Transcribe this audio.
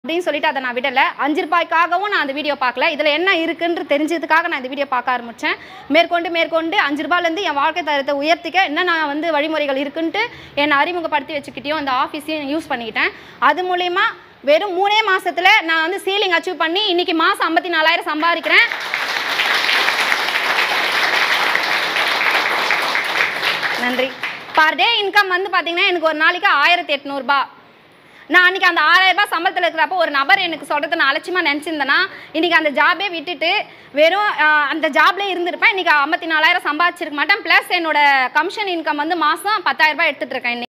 அப்படின்னு சொல்லிட்டு அதை நான் விடலை அஞ்சு ரூபாய்க்காகவும் நான் அந்த வீடியோ பார்க்கல இதில் என்ன இருக்குன்னு தெரிஞ்சதுக்காக நான் இந்த வீடியோ பார்க்க ஆரம்பித்தேன் மேற்கொண்டு மேற்கொண்டு அஞ்சு ரூபாயிலேருந்து என் வாழ்க்கை தரத்தை உயர்த்திக்க என்ன நான் வந்து வழிமுறைகள் இருக்குன்ட்டு என்னை அறிமுகப்படுத்தி வச்சுக்கிட்டையும் இந்த ஆஃபீஸையும் யூஸ் பண்ணிக்கிட்டேன் அது மூலயமா வெறும் மூணே மாசத்துல நான் வந்து சீலிங் அச்சீவ் பண்ணி இன்னைக்கு மாதம் ஐம்பத்தி நாலாயிரம் சம்பாதிக்கிறேன் நன்றி பர் டே இன்கம் வந்து பார்த்தீங்கன்னா எனக்கு ஒரு நாளைக்கு ஆயிரத்தி எட்நூறுபா நான் அன்றைக்கி அந்த ஆறாயிரம் ரூபாய் சம்பளத்தில் இருக்கிறப்போ ஒரு நபர் எனக்கு சொல்கிறத நான் அலட்சியமாக நினச்சிருந்தேன்னா இன்றைக்கி அந்த ஜாபே விட்டுட்டு வெறும் ஆஹ், அந்த ஜாப்லேயே இருந்திருப்பேன் இன்றைக்கி ஐம்பத்தி நாலாயிரம் சம்பாதிச்சிருக்க மாட்டேன் ப்ளஸ் என்னோட கமிஷன் இன்கம் வந்து மாதம் பத்தாயிரம் ரூபாய் எடுத்துகிட்டு இருக்கேன் இன்னைக்கு.